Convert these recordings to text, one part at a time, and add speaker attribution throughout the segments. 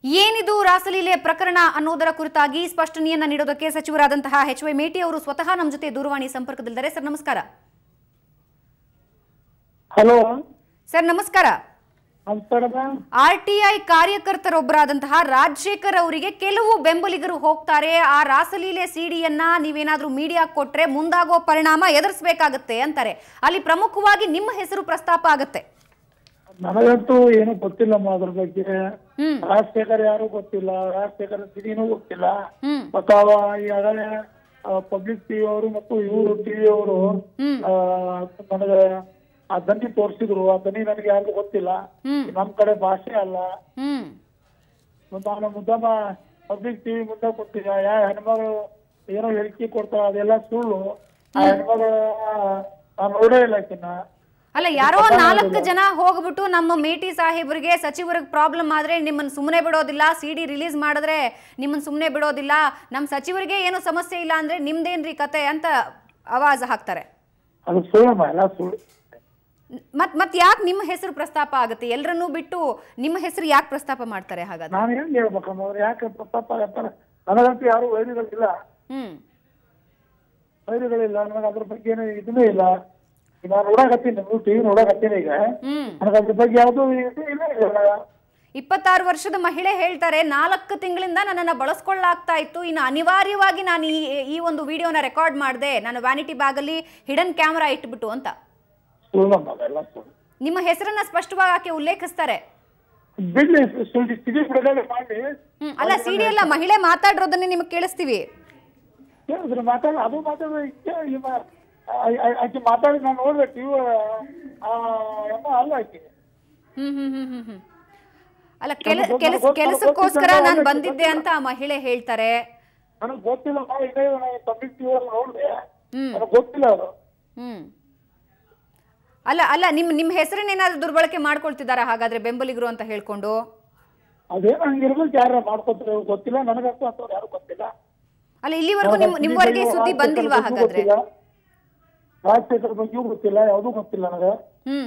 Speaker 1: ಏನಿದು ರಾಸಲೀಲೆ ಪ್ರಕರಣ ಅನ್ನೋದರ ಕುರಿತಾಗಿ ಸ್ಪಷ್ಟನೆಯನ್ನ ನೀಡೋದಕ್ಕೆ ಸಚಿವರಾದಂತಹ ಎಚ್ ವೈ ಮೇಟಿ ಅವರು ಸ್ವತಃ ನಮ್ಮ ಜೊತೆ ದೂರವಾಣಿ ಸಂಪರ್ಕದಲ್ಲಿದ್ದಾರೆ ಸರ್ ನಮಸ್ಕಾರ
Speaker 2: ಹಲೋ
Speaker 1: ಸರ್ ನಮಸ್ಕಾರ
Speaker 2: ನಮಸ್ಕಾರ ಮ್ಯಾಮ್
Speaker 1: ಆರ್ ಟಿ ಐ ಕಾರ್ಯಕರ್ತರೊಬ್ಬರಾದಂತಹ ರಾಜಶೇಖರ್ ಅವರಿಗೆ ಕೆಲವು ಬೆಂಬಲಿಗರು ಹೋಗ್ತಾರೆ ಆ ರಾಸಲೀಲೆ ಸಿಡಿಯನ್ನ ನೀವೇನಾದ್ರೂ ಮೀಡಿಯಾ ಕೊಟ್ರೆ ಮುಂದಾಗೋ ಪರಿಣಾಮ ಎದುರಿಸಬೇಕಾಗತ್ತೆ ಅಂತಾರೆ ಅಲ್ಲಿ ಪ್ರಮುಖವಾಗಿ ನಿಮ್ಮ ಹೆಸರು ಪ್ರಸ್ತಾಪ ಆಗತ್ತೆ
Speaker 2: ನನಗಂತೂ ಏನು ಗೊತ್ತಿಲ್ಲಮ್ಮ ಅದ್ರ ಬಗ್ಗೆ
Speaker 1: ಹ್ಮ್
Speaker 2: ರಾಜಶೇಖರ್ ಯಾರು ಗೊತ್ತಿಲ್ಲ ರಾಜಶೇಖರ್ ಸಿಡಿನೂ ಗೊತ್ತಿಲ್ಲ
Speaker 1: ಹ್ಮ್
Speaker 2: ಮತ್ತು ಅವ ಈಗಾಗಲೇ ಪಬ್ಲಿಕ್ ಟಿವಿ ಅವರು ಮತ್ತು ಇವರು ಟಿವಿ ಅವರು
Speaker 1: ಹ್ಮ್
Speaker 2: ನನಗೆ ಆ ದನಿ ತೋರಿಸಿದ್ರು ಆ ದನಿ ನನಗೆ ಯಾರಿಗೂ ಗೊತ್ತಿಲ್ಲ
Speaker 1: ಹ್ಮ್
Speaker 2: ನಮ್ ಕಡೆ ಭಾಷೆ ಅಲ್ಲ
Speaker 1: ಹ್ಮ್
Speaker 2: ಮತ್ತು ನಾನು ಮುದ್ದಮ್ಮ ಪಬ್ಲಿಕ್ ಟಿವಿ ಮುಂದೆ ಕೊಟ್ಟಿದ್ದ ಯಾ ಹೆಣ್ಮಗಳು ಏನೋ ಹೇಳಿಕೆ ಕೊಡ್ತಾಳ ಅದೆಲ್ಲ ಸುಳ್ಳು ಆ ಹೆಣ್ಮಗಳು ನಾನು ನೋಡೇ ಇಲ್ಲ ಆಕಿನ್ನ
Speaker 1: ಅಲ್ಲ ಯಾರೋ ನಾಲ್ಕು ಜನ ಹೋಗ್ಬಿಟ್ಟು ನಮ್ಮ ಮೇಟಿ ಸಾಹೇಬರಿಗೆ ಸಚಿವರಿಗೆ ಪ್ರಾಬ್ಲಮ್ ಆದ್ರೆ ನಿಮ್ಮನ್ನ ಸುಮ್ಮನೆ ಬಿಡೋದಿಲ್ಲ ಸಿ ಡಿ ರಿಲೀಸ್ ಮಾಡಿದ್ರೆ ನಿಮ್ಮನ್ನ ಸುಮ್ಮನೆ ಬಿಡೋದಿಲ್ಲ ನಮ್ಮ ಸಚಿವರಿಗೆ ಏನು ಸಮಸ್ಯೆ ಇಲ್ಲ ಅಂದ್ರೆ ನಿಮ್ದೇನ್ರಿ ಕತೆ ಅಂತ ಆವಾಜ್ ಹಾಕ್ತಾರೆ
Speaker 2: ಅದು ಸುಳ್ಳಮ್ಮ ಎಲ್ಲ ಸುಳ್ಳು
Speaker 1: ಮತ್ ಮತ್ ಯಾಕೆ ನಿಮ್ಮ ಹೆಸರು ಪ್ರಸ್ತಾಪ ಆಗುತ್ತೆ ಎಲ್ಲರನ್ನೂ ಬಿಟ್ಟು ನಿಮ್ಮ ಹೆಸರು ಯಾಕೆ ಪ್ರಸ್ತಾಪ ಮಾಡ್ತಾರೆ ಹಾಗಾದ್ರೆ
Speaker 2: ನಾನು ಹೆಂಗ್ ಹೇಳ್ಬೇಕಮ್ಮ ಅವ್ರು ಯಾಕೆ ಪ್ರತಾಪ ಆಗತ್ತಾರ ನನಗಂತೂ ಯಾರು ವೈರಿಗಳಿಲ್ಲ
Speaker 1: ಹ್ಮ್
Speaker 2: ವೈರಿಗಳಿಲ್ಲ ನನಗೆ ಅದ್ರ ಬಗ್ಗೆ ಏನು ಇದನ್ನೇ ಇಲ್ಲ ಈಗ ನಾನು ನೋಡಕತ್ತೀನಿ ನೀವು ಟಿವಿ ನೋಡಕತ್ತೀನಿ ಈಗ
Speaker 1: ಹ್ಮ್
Speaker 2: ನನಗೆ ಅದ್ರ ಬಗ್ಗೆ ಯಾವುದೂ ಇದು ಇಲ್ಲ ಇಲ್ಲ
Speaker 1: ಇಪ್ಪತ್ತಾರು ವರ್ಷದ ಮಹಿಳೆ ಹೇಳ್ತಾರೆ ನಾಲ್ಕು ತಿಂಗಳಿಂದ ನನ್ನನ್ನು ಬಳಸ್ಕೊಳ್ಳಾಗ್ತಾ ಇತ್ತು ಇನ್ನು ಅನಿವಾರ್ಯವಾಗಿ ನಾನು ಈ ಈ ಒಂದು ವಿಡಿಯೋನ ರೆಕಾರ್ಡ್ ಮಾಡಿದೆ ನಾನು ವ್ಯಾನಿಟಿ ಬ್ಯಾಗಲ್ಲಿ ಹಿಡನ್ ಕ್ಯಾಮ್ರಾ ಇಟ್ಬಿಟ್ಟು ಅಂತ
Speaker 2: ಸುಳ್ಳಮ್ಮ ಅದೆಲ್ಲ ಸುಳ್ಳು
Speaker 1: ನಿಮ್ಮ ಹೆಸರನ್ನ ಸ್ಪಷ್ಟವಾಗಿ ಆಕೆ ಉಲ್ಲೇಖಿಸ್ತಾರೆ
Speaker 2: ಬಿಡ್ಲಿ ಸುಳ್ಳು ಸಿಡಿ ಬಿಡೋದೇ ಮಾಡಿ
Speaker 1: ಹ್ಮ್ ಅಲ್ಲ ಸಿಡಿ ಅಲ್ಲ ಮಹಿಳೆ ಮಾತಾಡಿರೋದನ್ನೇ ನಿಮಗೆ ಕೇಳಿಸ್ತೀವಿ
Speaker 2: ಕೇಳಿದ್ರೆ ಮಾತಾಡ ಅದು ಮಾತಾಡ ಆಕೆ ಮಾತಾಡಿ ನಾನು ನೋಡ್ದೆ ಟಿವಿ ಅಮ್ಮ ಅಲ್ಲ ಆಕೆ
Speaker 1: ಹ್ಮ್ ಹ್ಮ್ ಹ್ಮ್ ಹ್ಮ್ ಹ್ಮ್ ಅಲ್ಲ ಕೆಲ
Speaker 2: ನಮ್ಗೆ
Speaker 1: ಕೆಲಸ
Speaker 2: ಗೊತ್ತು-
Speaker 1: ಕೆಲಸಕ್ಕೋಸ್ಕರ
Speaker 2: ಗೊತ್ತಿಲ್ಲ,
Speaker 1: ನಾನು
Speaker 2: ಗೊತ್ತಿಲ್ಲ.
Speaker 1: ಬಂದಿದ್ದೆ ಅಂತ ಆ ಮಹಿಳೆ ಹೇಳ್ತಾರೆ
Speaker 2: ನನಗೆ ಗೊತ್ತಿಲ್ಲ ಇದೇ ನಾನು ಪಬ್ಲಿಕ್ ಟಿವಿ ಅವ್ರು ನೋಡಿದೆ
Speaker 1: ಹ್ಮ್
Speaker 2: ನನಗೆ ಗೊತ್ತಿಲ್ಲ ಅವರು
Speaker 1: ಹ್ಮ್ ಅಲ್ಲ ಅಲ್ಲ ನಿಮ್ ನಿಮ್ಮ ಹೆಸರನ್ನೇನಾದ್ರೂ ದುರ್ಬಳಕೆ ಮಾಡ್ಕೊಳ್ತಿದ್ದಾರಾ ಹಾಗಾದ್ರೆ ಬೆಂಬಲಿಗರು ಅಂತ ಹೇಳ್ಕೊಂಡು
Speaker 2: ಅದೇನು ಹಂಗಿರ್ಬೇಕು ಯಾರು ಮಾಡ್ಕೊತಾರೆ ಗೊತ್ತಿಲ್ಲ ನನಗಂತೂ ಅಂತವ್ರು ಯಾರು ಗೊತ್ತಿಲ್ಲ
Speaker 1: ಅಲ್ಲ ಇಲ್ಲಿವರೆಗೂ ನಿಮ್ ನಿಮ್ವರೆಗೆ ಸುದ್ದಿ ಬಂದಿಲ್ವಾ ಹಾಗಾದ್ರೆ
Speaker 2: ರಾಜಶೇಖರ್ ಬಗ್ಗೆಯೂ ಗೊತ್ತಿಲ್ಲ ಯಾವುದೂ ಗೊತ್ತಿಲ್ಲ ನನಗೆ
Speaker 1: ಹ್ಮ್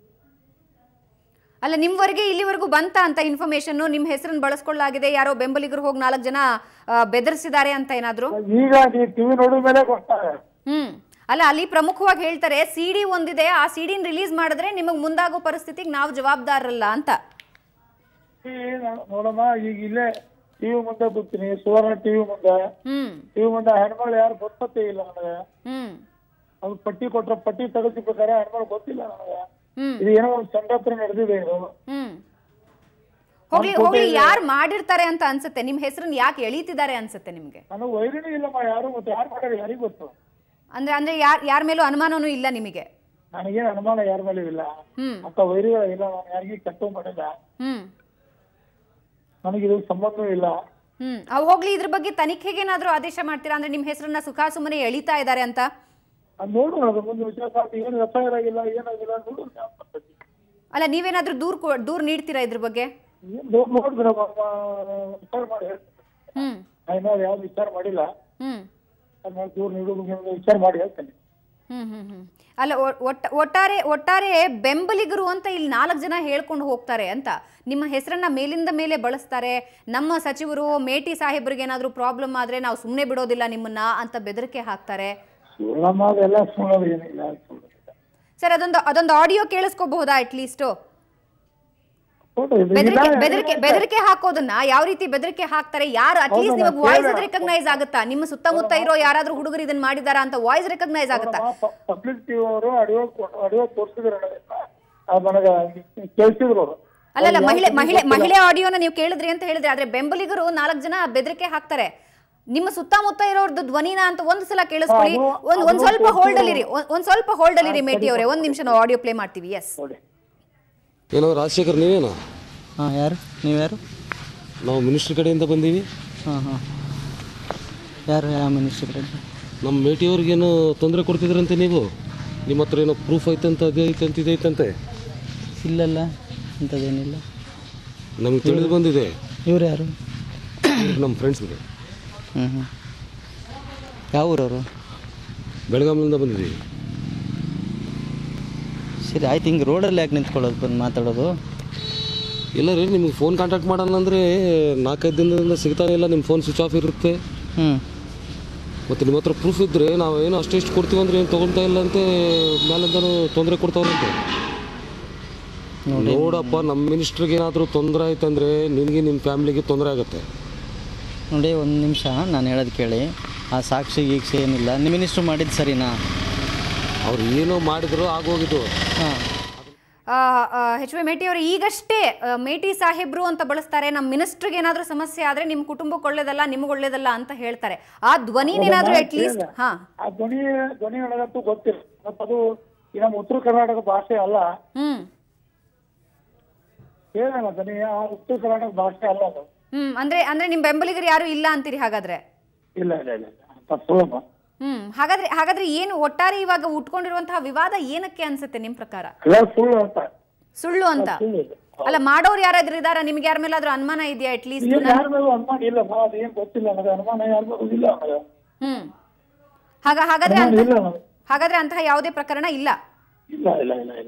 Speaker 1: ಅಲ್ಲ ನಿಮ್ವರೆಗೆ ಇಲ್ಲಿವರೆಗೂ ಬಂತ ಅಂತ ಇನ್ಫಾರ್ಮೇಶನ್ ನಿಮ್ಮ ಹೆಸರನ್ನ ಬಳಸ್ಕೊಳ್ಳಾಗಿದೆ ಯಾರೋ ಬೆಂಬಲಿಗರು ಹೋಗಿ ನಾಲ್ಕು ಜನ ಆ, ಬೆದರಿಸಿದ್ದಾರೆ ಅಂತ ಏನಾದ್ರು
Speaker 2: ಈಗ ನೀವು ಟಿವಿ ನೋಡಿದ ಮೇಲೆ ಗೊತ್ತಾರೆ
Speaker 1: ಹ್ಮ್ ಅಲ್ಲ ಅಲ್ಲಿ ಪ್ರಮುಖವಾಗಿ ಹೇಳ್ತಾರೆ ಸಿ ಡಿ ಒಂದಿದೆ ಆ ಸಿ ಡಿನ ರಿಲೀಸ್ ಮಾಡಿದ್ರೆ ನಿಮಗೆ ಮುಂದಾಗೋ ಪರಿಸ್ಥಿತಿಗೆ ನಾವು ಜವಾಬ್ದಾರರಲ್ಲ ಅಂತ
Speaker 2: ನೋಡಮ್ಮ ಈಗ ಇಲ್ಲೇ ಟಿವಿ ಮುಂದೆ ಕೂತೀನಿ ಸುವರ್ಣ ಟಿವಿ ಮುಂದೆ
Speaker 1: ಹ್ಮ್
Speaker 2: ಟಿವಿ ಮುಂದೆ ಹೆಣ್ಮಗಳು ಯಾರು ಗೊತ್ತೇ ಇಲ್ಲ ನನಗೆ
Speaker 1: ಹ್ಮ್
Speaker 2: ಅದು ಪಟ್ಟಿ ಕೊಟ್ರ ಪಟ್ಟಿ ತೆಗೆದಿರ್ಬೇಕಾರೆ ಹೆಣ್ಮಗಳು ಗೊತ್ತಿಲ್ಲ ನನಗೆ
Speaker 1: ಹ್ಮ್
Speaker 2: ಇದು ಏನೋ ಒಂದು ಸಂಘಟನೆ ನಡೆದಿದೆ ಇದು
Speaker 1: ಹ್ಮ್ ಹೋಗ್ಲಿ ಹೋಗ್ಲಿ ಯಾರು ಮಾಡಿರ್ತಾರೆ ಅಂತ ಅನ್ಸುತ್ತೆ ನಿಮ್ ಹೆಸರನ್ನ ಯಾಕೆ ಎಳೀತಿದ್ದಾರೆ ಅನ್ಸುತ್ತೆ ನಿಮ್ಗೆ
Speaker 2: ನನಗೆ ವೈರಿನೇ ಇಲ್ಲಮ್ಮ ಯಾರು ಗೊತ್ತು ಯಾರು ಮಾಡ್ಯಾರ ಯಾರಿಗೂ ಗೊತ್ತು
Speaker 1: ಅಂದ್ರೆ ಅಂದ್ರೆ ಯಾರ್ ಯಾರ ಮೇಲೂ ಅನುಮಾನನೂ ಇಲ್ಲ ನಿಮಗೆ
Speaker 2: ನನಗೇನು ಅನುಮಾನ ಯಾರ ಮೇಲೆ ಇಲ್ಲ
Speaker 1: ಹ್ಮ್
Speaker 2: ಅಂತ ವೈರಿಗಳು ಇಲ್ಲ ನಾನು ಯಾರಿಗೂ ಕೆಟ್ಟು ಮಾಡಿಲ್ಲ
Speaker 1: ಹ್ಮ್
Speaker 2: ನನಗಿದು ಸಂಬಂಧವೂ ಇಲ್ಲ
Speaker 1: ಹ್ಮ್ ಅವ್ ಹೋಗ್ಲಿ ಇದ್ರ ಬಗ್ಗೆ ತನಿಖೆಗೇನಾದ್ರೂ ಆದೇಶ ಮಾಡ್ತೀರಾ ಅಂದ್ರೆ ನಿಮ್ ಹೆಸರನ್ನ ಸುಖಾಸುಮ್ಮನೆ ಎಳಿತಾ ಇದ್ದಾರೆ ಅಂತ
Speaker 2: ಅದು ನೋಡೋಣ ಅದು ಮುಂದೆ ವಿಚಾರ ಆಗ್ತದೆ. ಏನು ಎಫ್ ಐ ಆರ್ ಆಗಿಲ್ಲ ಏನಾಗಿಲ್ಲ ನೋಡೋಣ ಯಾವ ಪದ್ಧತಿ.
Speaker 1: ಅಲ್ಲ ನೀವೇನಾದ್ರೂ ದೂರ್ ಕೊ- ದೂರ್ ನೀಡ್ತೀರಾ ಇದ್ರ ಬಗ್ಗೆ
Speaker 2: ಏನ್ ನೋಡ್- ನೋಡಿದ್ರೆ ವಿಚಾರ ಮಾಡಿ ಹೇಳ್ತೀನಿ.
Speaker 1: ಹ್ಮ್
Speaker 2: ನಾನು ಯಾವ್ದು ವಿಚಾರ ಮಾಡಿಲ್ಲ
Speaker 1: ಹ್ಮ್
Speaker 2: ನಾನು ದೂರ ನೀಡೋದು ಮುಂದೆ ವಿಚಾರ ಮಾಡಿ ಹೇಳ್ತೇನೆ
Speaker 1: ಹ್ಮ್ ಹ್ಮ್ ಹ್ಮ್ ಅಲ್ಲ ಒ- ಒಟ್ಟ- ಒಟ್ಟಾರೆ ಒಟ್ಟಾರೆ ಬೆಂಬಲಿಗರು ಅಂತ ಇಲ್ಲಿ ನಾಲ್ಕು ಜನ ಹೇಳ್ಕೊಂಡು ಹೋಗ್ತಾರೆ ಅಂತ ನಿಮ್ಮ ಹೆಸರನ್ನ ಮೇಲಿಂದ ಮೇಲೆ ಬಳಸ್ತಾರೆ ನಮ್ಮ ಸಚಿವರು ಮೇಟಿ ಸಾಹೇಬ್ರಿಗೆ ಏನಾದ್ರೂ ಪ್ರಾಬ್ಲಮ್ ಆದ್ರೆ ನಾವು ಸುಮ್ಮನೆ ಬಿಡೋದಿಲ್ಲ ನಿಮ್ಮನ್ನ ಅಂತ ಬೆದರಿಕೆ ಹಾಕ್ತಾರೆ
Speaker 2: ಸುಳ್ಳಮ್ಮ ಅದೆಲ್ಲ ಸುಳ್ಳೋದು ಏನಿಲ್ಲ ಸುಳ್ಳೋದಿಲ್ಲ.
Speaker 1: ಸರ್ ಅದೊಂದು ಅದೊಂದು ಆಡಿಯೋ ಕೇಳಿಸ್ಕೋಬಹುದಾ ಅಟ್ಲೀಸ್ಟು
Speaker 2: ಫೋಟೋ ಇದು
Speaker 1: ಬೆದರಿಕೆ
Speaker 2: ಇಲ್ಲ,
Speaker 1: ಬೆದರಿಕೆ ಬೆದರಿಕೆ ಹಾಕೋದನ್ನ ಯಾವ ರೀತಿ ಬೆದರಿಕೆ ಹಾಕ್ತಾರೆ ಯಾರು ಅಟ್ಲೀಸ್ಟ್
Speaker 2: ಹೌದು,
Speaker 1: ನಿಮಗೆ
Speaker 2: ನಾನು
Speaker 1: ವಾಯ್ಸ್
Speaker 2: ಕೇಳ್ದೆ.
Speaker 1: ರೆಕಗ್ನೈಸ್ ಆಗುತ್ತಾ ನಿಮ್ಮ ಸುತ್ತಮುತ್ತ ಇರೋ ಯಾರಾದ್ರೂ ಹುಡುಗರು ಇದನ್ನ ಮಾಡಿದಾರಾ ಅಂತ ವಾಯ್ಸ್ ರೆಕಗ್ನೈಸ್ ಆಗುತ್ತಾ
Speaker 2: ಪಬ್ಲಿಕ್ ಟಿವಿ ಅವರು ಆಡಿಯೋ ಆಡಿಯೋ ತೋರಿಸಿದ್ರು ನನಗೆ ಅದು ನನಗೆ ಕೇಳಿಸಿದ್ರು ಅವರು
Speaker 1: ಅಲ್ಲಲ್ಲ ಮಹಿಳೆ ಮಹಿಳೆ ಮಹಿಳೆ ಆಡಿಯೋನ ನೀವು ಕೇಳಿದ್ರಿ ಅಂತ ಹೇಳಿದ್ರೆ ಆದ್ರೆ ಬೆಂಬಲಿಗರು ನಾಲ್ಕು ಜನ ಬೆದರಿಕೆ ಹಾಕ್ತಾರೆ ನಿಮ್ಮ ಸುತ್ತಮುತ್ತ ಇರೋರ್ದು ಧ್ವನಿನ ಅಂತ ಒಂದ್ ಸಲ ಕೇಳಿಸ್ಕೊಳ್ಳಿ
Speaker 2: ಅದು-
Speaker 1: ಒಂದ್ ಒಂದ್
Speaker 2: ಅದು
Speaker 1: ಸ್ವಲ್ಪ
Speaker 2: ಗೊತ್ತು.
Speaker 1: ಹೋಲ್ಡ್ ಅಲ್ಲಿರಿ ಒಂದ್- ಒಂದ್ ಸ್ವಲ್ಪ ಹೋಲ್ಡ್ ಅಲ್ಲಿರಿ ಮೇಟಿ ಅವರೇ ಒಂದ್ ನಿಮಿಷ ನಾವು ಆಡಿಯೋ ಪ್ಲೇ ಮಾಡ್ತೀವಿ ಎಸ್
Speaker 2: ನೋಡಿ
Speaker 3: ಏನೋ ರಾಜಶೇಖರ್ ನೀವೇನಾ
Speaker 4: ಹಾಂ ಯಾರು ನೀವ್ಯಾರು
Speaker 3: ನಾವು ಮಿನಿಸ್ಟ್ರ್ ಕಡೆಯಿಂದ ಬಂದೀವಿ
Speaker 4: ಹಾಂ ಹಾಂ ಯಾರು ಯಾವ ಮಿನಿಸ್ಟ್ರಿ ಕಡೆ
Speaker 3: ನಮ್ಮ ಮೇಟಿಯವ್ರಿಗೇನು ತೊಂದರೆ ಕೊಡ್ತಿದ್ರಂತೆ ನೀವು ನಿಮ್ಮ ಹತ್ರ ಏನೋ ಪ್ರೂಫ್ ಐತಂತ ಅದೇ ಐತಂತ ಇದೆ ಐತಂತೆ
Speaker 4: ಇಲ್ಲಲ್ಲ ಅಂಥದ್ದೇನಿಲ್ಲ
Speaker 3: ನಮ್ಗೆ ತಿಳಿದು ಬಂದಿದೆ
Speaker 4: ಇವ್ರು ಯಾರು
Speaker 3: ಇವ್ರು ನಮ್ಮ ಫ್ರೆಂಡ್ಸ್ಗೆ
Speaker 4: ಹ್ಞೂ ಹ್ಞೂ ಯಾವ ಊರವರು
Speaker 3: ಬೆಳಗಾವಿಯಿಂದ ಬಂದಿದ್ದೀವಿ
Speaker 4: ಸರಿ ಆಯ್ತು ಹಿಂಗೆ ರೋಡಲ್ಲಿ ಯಾಕೆ ನಿಂತ್ಕೊಳ್ಳೋದು ಬಂದು ಮಾತಾಡೋದು
Speaker 3: ಇಲ್ಲ ರೀ ನಿಮ್ಗೆ ಫೋನ್ ಕಾಂಟ್ಯಾಕ್ಟ್ ಮಾಡೋಣ ಅಂದರೆ ನಾಲ್ಕೈದು ದಿನದಿಂದ ಸಿಗ್ತಾನೆ ಇಲ್ಲ ನಿಮ್ಮ ಫೋನ್ ಸ್ವಿಚ್ ಆಫ್ ಇರುತ್ತೆ
Speaker 4: ಹ್ಞೂ
Speaker 3: ಮತ್ತು ನಿಮ್ಮ ಹತ್ರ ಪ್ರೂಫ್ ಇದ್ದರೆ ನಾವು ಏನೋ ಅಷ್ಟಿಷ್ಟು ಕೊಡ್ತೀವಿ ಅಂದರೆ ಏನು ತೊಗೊಳ್ತಾ ಇಲ್ಲ ಅಂತೆ ಮೇಲಿಂದನೂ ತೊಂದರೆ ಕೊಡ್ತಾವಂತೆ ನೋಡಪ್ಪ ನಮ್ಮ ಮಿನಿಸ್ಟ್ರಿಗೆ ಏನಾದರೂ ತೊಂದರೆ ಆಯ್ತಂದ್ರೆ ನಿನಗೆ ನಿಮ್ಮ ಫ್ಯಾಮ್ಲಿಗೆ ತೊಂದರೆ ಆಗುತ್ತೆ
Speaker 4: ನೋಡಿ ಒಂದು ನಿಮಿಷ ನಾನು ಹೇಳೋದು ಕೇಳಿ ಆ ಸಾಕ್ಷಿ ಗೀಕ್ಷಿ ಏನಿಲ್ಲ ನಿಮ್ಮ ಮಿನಿಸ್ಟ್ರು ಮಾಡಿದ್ದು ಸರಿನಾ
Speaker 3: ಅವ್ರು ಏನೋ ಮಾಡಿದ್ರು ಆಗೋಗಿದ್ದು
Speaker 4: ಹಾಂ
Speaker 1: ಎಚ್ ವೈ ಮೇಟಿ ಅವರು ಈಗಷ್ಟೇ ಆ, ಮೇಟಿ ಸಾಹೇಬ್ರು ಅಂತ ಬಳಸ್ತಾರೆ ನಮ್ಮ ಮಿನಿಸ್ಟ್ರಿಗೆ ಏನಾದರೂ ಸಮಸ್ಯೆ ಆದರೆ ನಿಮ್ಮ ಕುಟುಂಬಕ್ಕೆ ಒಳ್ಳೇದಲ್ಲ ನಿಮಗೆ ಒಳ್ಳೇದಲ್ಲ ಅಂತ ಹೇಳ್ತಾರೆ ಆ ಧ್ವನಿನೇನಾದರೂ ಅಟ್ ಲೀಸ್ಟ್ ಹಾ
Speaker 2: ಆ ಧ್ವನಿ ಧ್ವನಿ ಒಳಗಂತೂ ಗೊತ್ತಿಲ್ಲ ಮತ್ತು ಅದು ಈ ನಮ್ಮ ಉತ್ತರ ಕರ್ನಾಟಕ ಭಾಷೆ ಅಲ್ಲ
Speaker 1: ಹ್ಮ್
Speaker 2: ಹೇಳೋಣ ಧ್ವನಿ ಆ ಉತ್ತರ ಕರ್ನಾಟಕ ಭಾಷೆ ಅಲ್ಲ ಅದು
Speaker 1: ಹ್ಮ್ ಅಂದ್ರೆ ಅಂದ್ರೆ ನಿಮ್ಮ ಬೆಂಬಲಿಗರು ಯಾರು ಇಲ್ಲ ಅಂತೀರಿ ಹಾಗಾದ್ರೆ
Speaker 2: ಇಲ್ಲ ಇಲ್ಲ ಇಲ್ಲ ಇಲ್ಲ ಅಂತ ಸುಲಭ
Speaker 1: ಹ್ಮ್ ಹಾಗಾದ್ರೆ ಹಾಗಾದ್ರೆ ಏನು ಒಟ್ಟಾರೆ ಇವಾಗ ಉಟ್ಕೊಂಡಿರುವಂತಹ ವಿವಾದ ಏನಕ್ಕೆ ಅನ್ಸುತ್ತೆ ನಿಮ್ ಪ್ರಕಾರ
Speaker 2: ಎಲ್ಲ ಸುಳ್ಳು ಅಂತ
Speaker 1: ಸುಳ್ಳು ಅಂತ
Speaker 2: ಸುಳ್ಳು ಇದು
Speaker 1: ಅಲ್ಲ ಮಾಡೋರು ಯಾರಾದ್ರೂ ಇದಾರ ನಿಮ್ಗೆ ಯಾರ ಮೇಲಾದ್ರೂ ಅನುಮಾನ ಇದೆಯಾ ಅಟ್ ಲೀಸ್ಟ್
Speaker 2: ಈಗ ಯಾರ ಮೇಲೂ ಅನುಮಾನ ಇಲ್ಲ ಅದು ಏನ್ ಗೊತ್ತಿಲ್ಲ ನನಗೆ ಅನುಮಾನ ಯಾರ ಮೇಲೂ ಇಲ್ಲ ನನಗೆ
Speaker 1: ಹ್ಮ್ ಹಾಗ ಹಾಗಾದ್ರೆ
Speaker 2: ಅನುಮಾನ
Speaker 1: ಅಂತ
Speaker 2: ಇಲ್ಲ ನನಗೆ
Speaker 1: ಹಾಗಾದ್ರೆ ಅಂತಹ ಯಾವುದೇ ಪ್ರಕರಣ ಇಲ್ಲ
Speaker 2: ಇಲ್ಲ ಇಲ್ಲ ಇಲ್ಲ ಇಲ್ಲ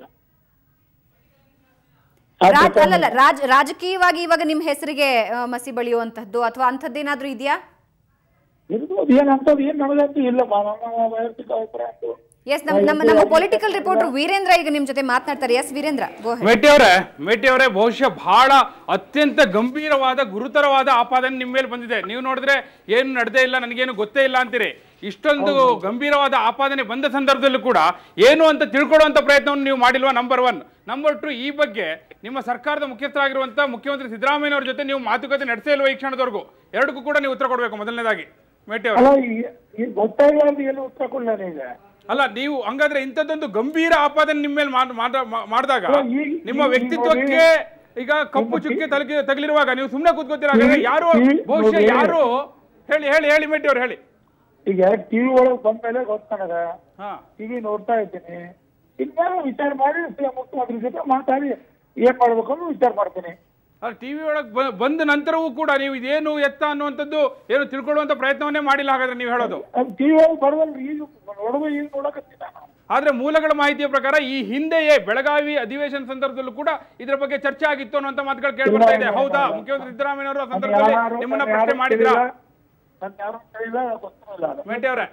Speaker 1: ರಾಜ್ ಅಲ್ಲಲ್ಲ ರಾಜ್ ರಾಜಕೀಯವಾಗಿ ಇವಾಗ ನಿಮ್ ಹೆಸರಿಗೆ ಆ, ಮಸಿ ಬಳಿಯುವಂತದ್ದು ಅಥವಾ ಅಂಥದ್ದೇನಾದ್ರೂ ಇದೆಯಾ
Speaker 2: ಇರ್ಬೋದು ಏನಂತದ್ದು ಏನ್ ನನಗಂತೂ ಇಲ್ಲಮ್ಮ ನಮ್ಮ ವೈಯಕ್ತಿಕ ಅಭಿಪ್ರಾಯ ಅಂತೂ
Speaker 1: ಎಸ್ ನಮ್ಮ ನಮ್ಮ ನಮ್ಮ ಪೊಲಿಟಿಕಲ್ ರಿಪೋರ್ಟರ್ ವೀರೇಂದ್ರ ಈಗ ನಿಮ್ ಜೊತೆ ಮಾತನಾಡ್ತಾರೆ ಎಸ್ ವೀರೇಂದ್ರ ಗೋ
Speaker 5: ಮೇಟಿ ಅವರೇ ಮೇಟಿ ಅವರೇ ಬಹುಶಃ ಬಹಳ ಅತ್ಯಂತ ಗಂಭೀರವಾದ ಗುರುತರವಾದ ಆಪಾದನೆ ನಿಮ್ಮ ಮೇಲೆ ಬಂದಿದೆ ನೀವು ನೋಡಿದ್ರೆ ಏನು ನಡೆದೇ ಇಲ್ಲ ನನಗೇನು ಗೊತ್ತೇ ಇಲ್ಲ ಅಂತೀರಿ ಇಷ್ಟೊಂದು ಗಂಭೀರವಾದ ಆಪಾದನೆ ಬಂದ ಸಂದರ್ಭದಲ್ಲೂ ಕೂಡ ಏನು ಅಂತ ತಿಳ್ಕೊಳ್ಳುವಂತ ಪ್ರಯತ್ನವನ್ನು ನೀವು ಮಾಡಿಲ್ವಾ ನಂಬರ್ ಒನ್ ನಂಬರ್ ಟು ಈ ಬಗ್ಗೆ ನಿಮ್ಮ ಸರ್ಕಾರದ ಮುಖ್ಯಸ್ಥರಾಗಿರುವಂತ ಮುಖ್ಯಮಂತ್ರಿ ಸಿದ್ದರಾಮಯ್ಯನವ್ರ ಜೊತೆ ನೀವು ಮಾತುಕತೆ ನಡೆಸೇ ಇಲ್ವಾ ಈ ಕ್ಷಣದವರೆಗೂ ಎರಡಕ್ಕೂ ಕೂಡ ನೀವು ಉತ್ತರ ಕೊಡಬೇಕು ಮೊದಲನೇದಾಗಿ ಮೇಟಿ ಅವರು
Speaker 2: ಅಲ್ಲ ಈ- ಈ ಗೊತ್ತಾಗಿಲ್ಲ ಅಂತ ಏನು ಉತ್ತರ ಕೊಡ್ಲೇನೆ ಈಗ
Speaker 5: ಅಲ್ಲ ನೀವು ಹಂಗಾದ್ರೆ ಇಂಥದ್ದೊಂದು ಗಂಭೀರ ಆಪಾದನೆ ನಿಮ್ಮ ಮೇಲೆ ಮಾಡ್- ಮಾಡ- ಮಾ- ಮಾಡಿದಾಗ
Speaker 2: ಅಲ್ಲ, ಈಗ-
Speaker 5: ನಿಮ್ಮ
Speaker 2: ಈಗ
Speaker 5: ವ್ಯಕ್ತಿತ್ವಕ್ಕೆ ಈಗ ಕಪ್ಪು ಚುಕ್ಕೆ ತಲಗಿ ತಗಲಿರುವಾಗ ನೀವು ಸುಮ್ಮನೆ ಕೂತ್ಕೋತೀರ ಹಾಗಾದ್ರೆ ಯಾರು
Speaker 2: ಈ-
Speaker 5: ಬಹುಶಃ
Speaker 2: ನೋಡಿ.
Speaker 5: ಯಾರು ಹೇಳಿ ಹೇಳಿ ಹೇಳಿ ಮೇಟಿ ಅವ್ರು ಹೇಳಿ
Speaker 2: ಈಗ ಟಿವಿ ಒಳಗೆ ಬಂದ ಮೇಲೆ ಗೊತ್ತ ನನಗ
Speaker 5: ಹಾ
Speaker 2: ಟಿವಿ ನೋಡ್ತಾ ಇದ್ದೀನಿ ಇನ್ಮೇಲೆ ವಿಚಾರ ಮಾಡಿ ಸಿ- ಮುಖ್ಯಮಂತ್ರಿ ಜೊತೆ ಮಾತಾಡಿ ಏನ್ ಮಾಡ್ಬೇಕು ಅಂತ ವಿಚಾರ ಮಾಡ್ತೀನಿ
Speaker 5: ಟಿವಿ ಒಳಗೆ ಬಂದ ನಂತರವೂ ಕೂಡ ನೀವು ಇದೇನು ಎತ್ತ ಅನ್ನುವಂಥದ್ದು ಏನು ತಿಳ್ಕೊಳ್ಳುವಂತ ಪ್ರಯತ್ನವನ್ನೇ ಮಾಡಿಲ್ಲ ಹಾಗಾದ್ರೆ ನೀವು ಹೇಳೋದು
Speaker 2: ಅದು ಟಿವಿ ಒಳಗೆ ಬರೋದಲ್ಲ ಈಗ ನೋಡುವ ಈಗ ನೋಡಕತ್ತೀನಿ ನಾನು
Speaker 5: ಆದ್ರೆ ಮೂಲಗಳ ಮಾಹಿತಿಯ ಪ್ರಕಾರ ಈ ಹಿಂದೆಯೇ ಬೆಳಗಾವಿ ಅಧಿವೇಶನ ಸಂದರ್ಭದಲ್ಲೂ ಕೂಡ ಇದರ ಬಗ್ಗೆ ಚರ್ಚೆ ಆಗಿತ್ತು ಅನ್ನುವಂತ ಮಾತುಗಳು ಕೇಳ್ಬರ್ತಾ ಇದೆ ಹೌದಾ ಮುಖ್ಯಮಂತ್ರಿ ಸಿದ್ದರಾಮಯ್ಯ ಅವರು ಆ ಸಂದರ್ಭದಲ್ಲಿ
Speaker 2: ಯಾರು-
Speaker 5: ನಿಮ್ಮನ್ನ
Speaker 2: ಯಾರು
Speaker 5: ಪ್ರಶ್ನೆ ಮಾಡಿದ್ರಾ
Speaker 2: ಕೇಳಿಲ್ಲ, ನನ್ ಯಾರು ಕೇಳಿಲ್ಲ ಗೊತ್ತಿಲ್ಲ ಅದು
Speaker 5: ಮೇಟಿ ಅವರೇ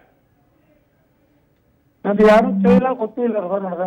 Speaker 2: ನಂದು ಯಾರು ಕೇಳಿಲ್ಲ ಗೊತ್ತಿಲ್ಲ ಸರ್ ನನಗೆ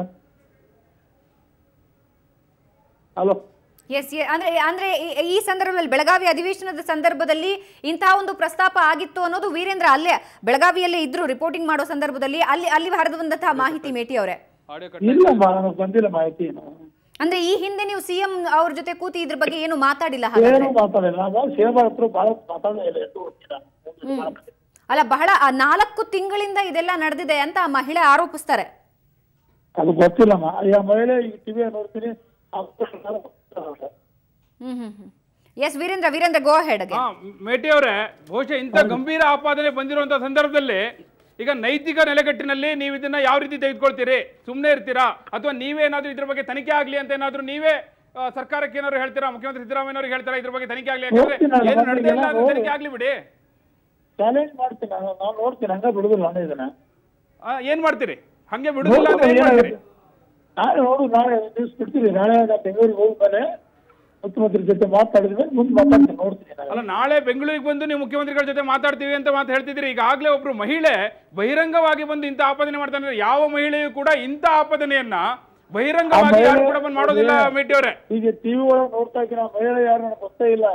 Speaker 2: ಹಲೋ
Speaker 1: ಎಸ್ ಅಂದ್ರೆ ಅಂದ್ರೆ ಈ- ಈ ಸಂದರ್ಭದಲ್ಲಿ ಬೆಳಗಾವಿ ಅಧಿವೇಶನದ ಸಂದರ್ಭದಲ್ಲಿ ಇಂತಹ ಒಂದು ಪ್ರಸ್ತಾಪ ಆಗಿತ್ತು ಅನ್ನೋದು ವೀರೇಂದ್ರ ಅಲ್ಲೇ ಬೆಳಗಾವಿಯಲ್ಲೇ ಇದ್ರು ರಿಪೋರ್ಟಿಂಗ್ ಮಾಡೋ ಸಂದರ್ಭದಲ್ಲಿ ಅಲ್ಲಿ ಅಲ್ಲಿ ಹರಿದು ಬಂದಂತಹ ಮಾಹಿತಿ ಮೇಟಿ ಅವರೇ
Speaker 5: ಆಡಿಯೋ
Speaker 2: ಇಲ್ಲಮ್ಮ ನನಗೆ ಬಂದಿಲ್ಲ ಮಾಹಿತಿ ಏನು
Speaker 1: ಅಂದ್ರೆ ಈ ಹಿಂದೆ ನೀವು ಸಿಎಂ ಅವ್ರ ಜೊತೆ ಕೂತಿ ಇದ್ರ ಬಗ್ಗೆ ಏನು ಮಾತಾಡಿಲ್ಲ ಹಾಗಾದ್ರೆ
Speaker 2: ಏನು ಮಾತಾಡಿಲ್ಲ ನಾನು ಸೇವಾ ಹತ್ರ ಭಾಳ ಮಾತಾಡೇ ಇಲ್ಲ ಎಷ್ಟು ಗೊತ್ತಿಲ್ಲ
Speaker 1: ಅಲ್ಲ ಬಹಳ ಆ ನಾಲ್ಕು ತಿಂಗಳಿಂದ ಇದೆಲ್ಲ ನಡೆದಿದೆ ಅಂತ ಆ ಮಹಿಳೆ ಆರೋಪಿಸ್ತಾರೆ
Speaker 2: ಅದು ಗೊತ್ತಿಲ್ಲಮ್ಮ ಆ ಮಹಿಳೆ ಈ ಟಿವಿ ನೋಡ್ತೀನಿ ಅದು ಗೊತ್ತಿಲ್ಲ ನನಗೆ.
Speaker 1: ಹ್ಮ್ ಹ್ಮ್ ಹ್ಮ್ yes Veerendra Veerendra go ahead
Speaker 5: ಹಾ ಮೇಟಿ ಅವರೇ ಬಹುಶಃ ಇಂಥ ಗಂಭೀರ ಆಪಾದನೆ ಬಂದಿರುವಂತ ಸಂದರ್ಭದಲ್ಲಿ ಈಗ ನೈತಿಕ ನೆಲೆಗಟ್ಟಿನಲ್ಲಿ ನೀವು ಇದನ್ನ ಯಾವ ರೀತಿ ತೆಗೆದುಕೊಳ್ತೀರಿ ಸುಮ್ಮನೆ ಇರ್ತೀರಾ ಅಥವಾ ನೀವೇನಾದ್ರೂ ಇದ್ರ ಬಗ್ಗೆ ತನಿಖೆ ಆಗ್ಲಿ ಅಂತ ಏನಾದ್ರೂ ನೀವೇ ಆ, ಸರ್ಕಾರಕ್ಕೆ ಏನಾದ್ರು ಹೇಳ್ತೀರಾ ಮುಖ್ಯಮಂತ್ರಿ ಸಿದ್ದರಾಮಯ್ಯವ್ರಿಗೆ ಹೇಳ್ತೀರಾ ಇದ್ರ ಬಗ್ಗೆ ತನಿಖೆ ಆಗ್ಲಿ ಯಾಕಂದ್ರೆ
Speaker 2: ನೋಡ್ತೀನಿ ನಾನು,
Speaker 5: ಏನು ನಡೆದೇ ಇಲ್ಲ ಅದು
Speaker 2: ನೋಡಿ.
Speaker 5: ತನಿಖೆ ಆಗ್ಲಿ ಬಿಡಿ
Speaker 2: ಚಾಲೆಂಜ್ ಮಾಡ್ತೀನಿ ನಾನು ನಾನು ನೋಡ್ತೀನಿ ಹಂಗ ಬಿಡುದಿಲ್ಲ ನಾನು ಇದನ್ನ
Speaker 5: ಆ, ಏನ್ ಮಾಡ್ತೀರಿ ಹಂಗೆ ಬಿಡುದಿಲ್ಲ ಅಂದ್ರೆ ಏನ್ ಮಾಡ್ತೀರಿ
Speaker 2: ನಾಳೆ ನೋಡು ನಾಳೆ ನ್ಯೂಸ್ ಬಿಡ್ತೀರಿ ನಾಳೆ ನಾನು ಬೆಂಗಳೂರಿಗೆ ಹೋಗ್ಮೇಲೆ ಮುಖ್ಯಮಂತ್ರಿ ಜೊತೆ ಮಾತಾಡಿದ್ಮೇಲೆ ಮುಂದೆ ಮಾತಾಡ್ತೀನಿ ನೋಡ್ತೀನಿ ನಾನು
Speaker 5: ಅಲ್ಲ ನಾಳೆ ಬೆಂಗಳೂರಿಗೆ ಬಂದು ನೀವು ಮುಖ್ಯಮಂತ್ರಿಗಳ ಜೊತೆ ಮಾತಾಡ್ತೀವಿ ಅಂತ ಮಾತು ಹೇಳ್ತಿದ್ರಿ ಈಗಾಗಲೇ ಒಬ್ರು ಮಹಿಳೆ ಬಹಿರಂಗವಾಗಿ ಬಂದು ಇಂಥ ಆಪಾದನೆ ಮಾಡ್ತಾನೆ ಅಂದ್ರೆ ಯಾವ ಮಹಿಳೆಯೂ ಕೂಡ ಇಂಥ ಆಪಾದನೆಯನ್ನ ಬಹಿರಂಗವಾಗಿ ಯಾರು ಕೂಡ ಬಂದು ಮಾಡೋದಿಲ್ಲ ಮೇಟಿ ಅವರೇ
Speaker 2: ಈಗ ಟಿವಿ ಒಳಗೆ ನೋಡ್ತಾ ಇದ್ದೀನಿ ಆ ಮಹಿಳೆ ಯಾರು ನನಗೆ ಗೊತ್ತೇ ಇಲ್ಲ